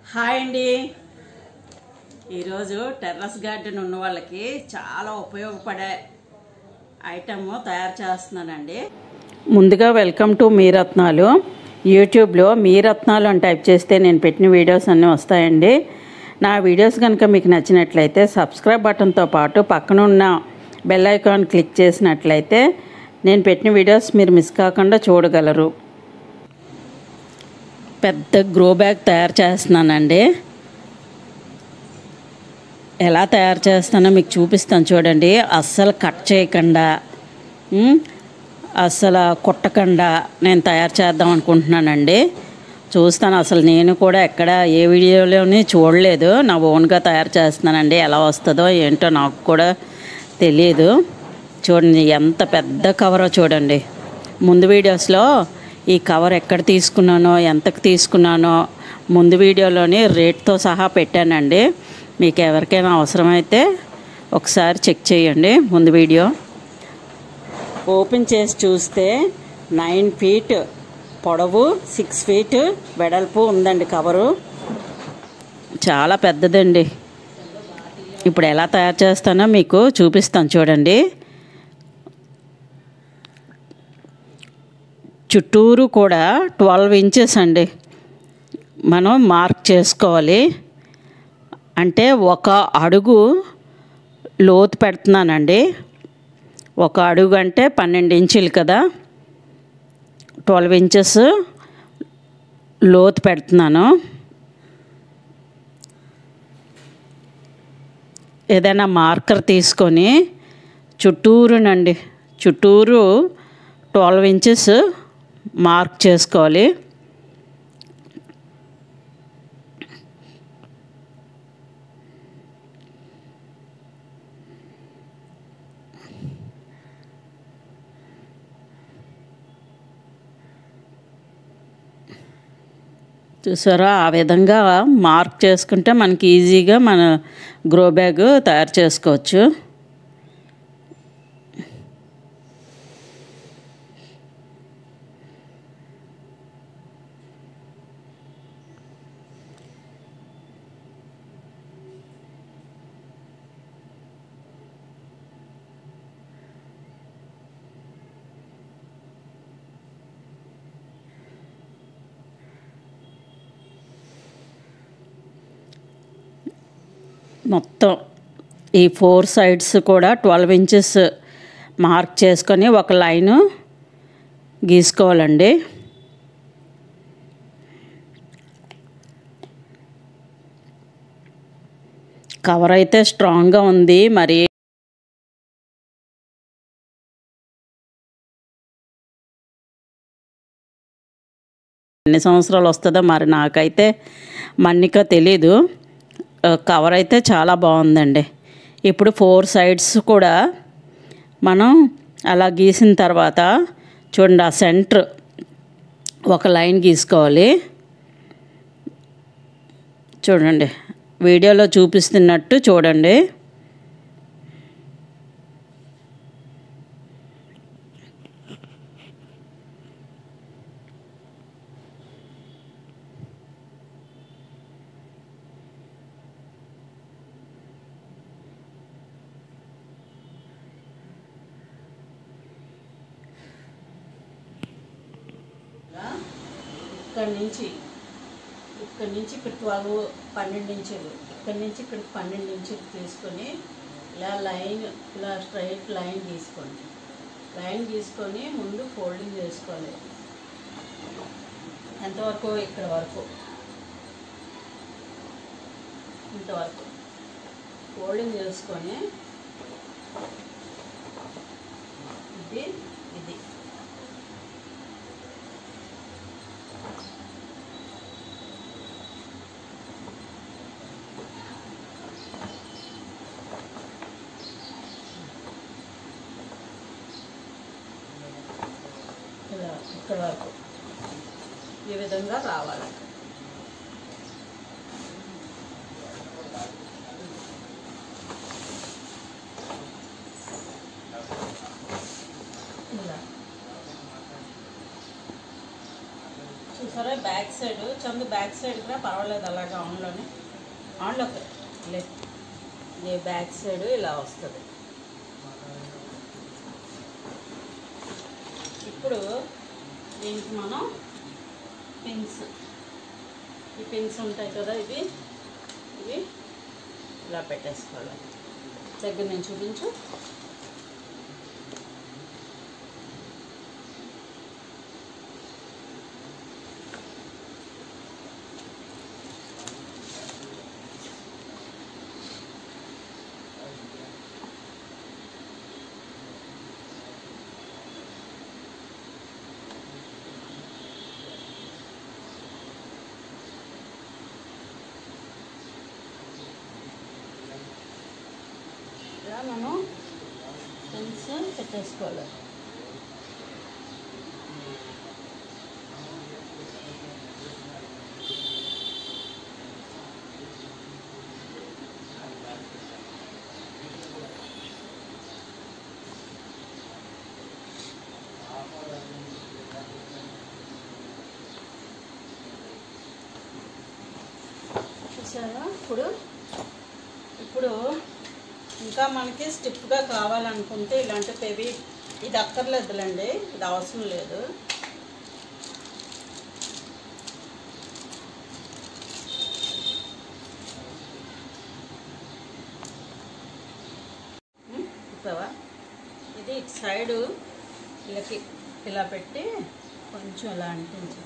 hi అండి ఈరోజు terrace garden ఉన్న వాళ్ళకి చాలా ఉపయోగపడే ఐటమ్ తయారు చేస్తున్నానండి ముందుగా వెల్కమ్ టు మీ రత్నాలు యూట్యూబ్లో మీ రత్నాలు అని టైప్ చేస్తే నేను పెట్టిన వీడియోస్ అన్నీ వస్తాయండి నా వీడియోస్ కనుక మీకు నచ్చినట్లయితే సబ్స్క్రైబ్ బటన్తో పాటు పక్కన ఉన్న బెల్ ఐకాన్ క్లిక్ చేసినట్లయితే నేను పెట్టిన వీడియోస్ మీరు మిస్ కాకుండా చూడగలరు పెద్ద గ్రో బ్యాగ్ తయారు చేస్తున్నానండి ఎలా తయారు చేస్తానో మీకు చూపిస్తాను చూడండి అస్సలు కట్ చేయకుండా ఉమ్, అస్సలు కుట్టకుండా నేను తయారు చేద్దాం అనుకుంటున్నానండి చూస్తాను అసలు నేను కూడా ఎక్కడ ఏ వీడియోలోని చూడలేదు నా ఓన్గా తయారు చేస్తున్నానండి ఎలా వస్తుందో ఏంటో నాకు కూడా తెలియదు చూడండి ఎంత పెద్ద కవరో చూడండి ముందు వీడియోస్లో ఈ కవర్ ఎక్కడ తీసుకున్నానో ఎంతకు తీసుకున్నానో ముందు వీడియోలోని రేట్తో సహా పెట్టానండి మీకు ఎవరికైనా అవసరమైతే ఒకసారి చెక్ చేయండి ముందు వీడియో ఓపెన్ చేసి చూస్తే నైన్ ఫీట్ పొడవు సిక్స్ ఫీట్ వెడల్పు ఉందండి కవరు చాలా పెద్దదండి ఇప్పుడు ఎలా తయారు చేస్తానో మీకు చూపిస్తాను చూడండి చుట్టూరు కూడా ట్వెల్వ్ ఇంచెస్ అండి మనం మార్క్ చేసుకోవాలి అంటే ఒక అడుగు లోతు పెడుతున్నానండి ఒక అడుగు అంటే పన్నెండు ఇంచులు కదా ట్వెల్వ్ ఇంచెస్ లోతు పెడుతున్నాను ఏదైనా మార్కర్ తీసుకొని చుట్టూరునండి చుట్టూరు ట్వెల్వ్ ఇంచెస్ మార్క్ చేసుకోవాలి చూసారా ఆ విధంగా మార్క్ చేసుకుంటే మనకి ఈజీగా మన గ్రో బ్యాగ్ తయారు చేసుకోవచ్చు మొత్తం ఈ ఫోర్ సైడ్స్ కూడా ట్వెల్వ్ ఇంచెస్ మార్క్ చేసుకొని ఒక లైను గీసుకోవాలండి కవర్ అయితే స్ట్రాంగ్గా ఉంది మరి ఎన్ని సంవత్సరాలు వస్తుందో మరి నాకైతే మన్నిక తెలీదు ఆ, కవర్ అయితే చాలా బాగుందండి ఇప్పుడు ఫోర్ సైడ్స్ కూడా మనం అలా గీసిన తర్వాత చూడండి ఆ సెంటర్ ఒక లైన్ గీసుకోవాలి చూడండి వీడియోలో చూపిస్తున్నట్టు చూడండి ఇక్కడి నుంచి ఇక్కడి నుంచి ఇక్కడ ట్వెల్వ్ పన్నెండు ఇంచులు ఇక్కడి నుంచి ఇక్కడ పన్నెండు ఇంచులు తీసుకొని ఇలా లైన్ ఇలా స్ట్రైట్ లైన్ గీసుకోండి లైన్ గీసుకొని ముందు ఫోల్డింగ్ చేసుకోవాలి ఎంతవరకు ఇక్కడ వరకు ఇంతవరకు ఫోల్డింగ్ చేసుకొని ఇది ఇది ఇలా ఇక్కడ వరకు ఈ విధంగా రావాలి ఇలా చూసారా చూసారా back side Chandu back side కూడా పర్వాలేదు అలాగా ఆన్లోనే ఆన్లోకి లే ఇది బ్యాక్ సైడ్ ఇలా వస్తుంది ఇప్పుడు దీనికి మనం పిన్స్ ఈ పిన్స్ ఉంటాయి కదా ఇవి ఇవి ఇలా పెట్టేసుకోవాలి దగ్గర నేను చూపించు ఇలా మనం పిన్స్ పెట్టేసుకోవాలి చూసారా ఇప్పుడు ఇప్పుడు ఇంకా మనకి స్టిప్గా కావాలనుకుంటే ఇలాంటి పెవి ఇది అక్కర్లేదులేండి ఇది అవసరం లేదు ఉం, చూసావా ఇది ఇటు సైడు ఇలాకి ఇలా పెట్టి కొంచెం ఇలా అంటించి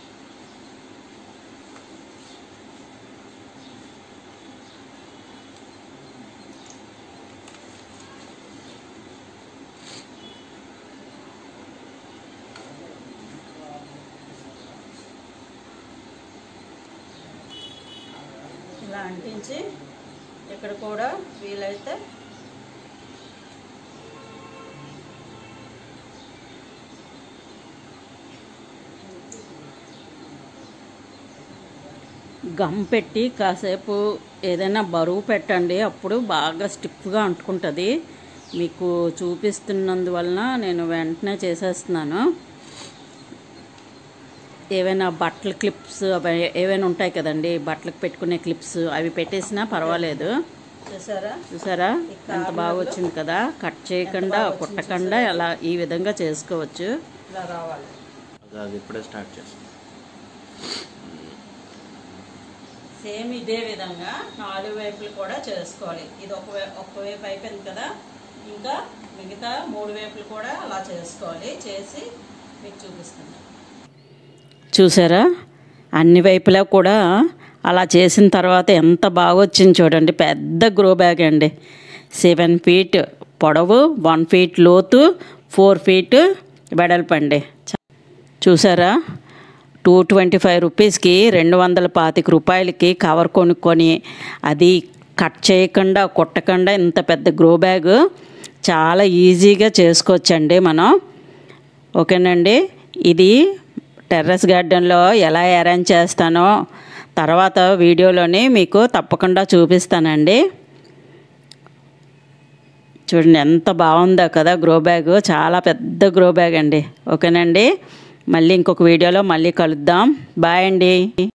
ఇలా అంటించి ఇక్కడ కూడా వీలైతే గమ్ పెట్టి కాసేపు ఏదైనా బరువు పెట్టండి అప్పుడు బాగా స్టిఫ్గా అంటుకుంటుంది మీకు చూపిస్తున్నందువలన నేను వెంటనే చేసేస్తున్నాను ఏవైనా బట్టల క్లిప్స్ అవి ఏవైనా ఉంటాయి కదండి బట్టలకు పెట్టుకునే క్లిప్స్ అవి పెట్టేసినా పర్వాలేదు చూసారా చూసారా ఎంత బాగా వచ్చింది కదా కట్ చేయకుండా కుట్టకుండా అలా ఈ విధంగా చేసుకోవచ్చు ఇలా రావాలి అది అది ఇప్పుడే స్టార్ట్ చేస్తాం సేమ్ ఇదే విధంగా నాలుగు వైపులు కూడా చేసుకోవాలి ఇది ఒక వై ఒక వైపు అయిపోయింది కదా ఇంకా మిగతా మూడు వైపులు కూడా అలా చేసుకోవాలి చేసి మీకు చూపిస్తాను చూసారా అన్ని వైపులా కూడా అలా చేసిన తర్వాత ఎంత బాగా వచ్చింది చూడండి పెద్ద గ్రో బ్యాగ్ అండి సెవెన్ ఫీట్ పొడవు వన్ ఫీట్ లోతు ఫోర్ ఫీట్ వెడల్పండి చ- చూసారా టూ ట్వంటీ ఫైవ్ రూపీస్కి రెండు వందల పాతిక రూపాయలకి కవర్ కొనుక్కొని అది కట్ చేయకుండా కుట్టకుండా ఇంత పెద్ద గ్రో బ్యాగ్ చాలా ఈజీగా చేసుకోవచ్చండి మనం ఓకేనండి ఇది టెర్రస్ గార్డెన్లో ఎలా అరేంజ్ చేస్తానో తర్వాత వీడియోలోని మీకు తప్పకుండా చూపిస్తానండి చూడండి ఎంత బాగుందో కదా గ్రో బ్యాగ్ చాలా పెద్ద గ్రో బ్యాగ్ అండి ఓకేనండి మళ్ళీ ఇంకొక వీడియోలో మళ్ళీ కలుద్దాం బాయ్ అండి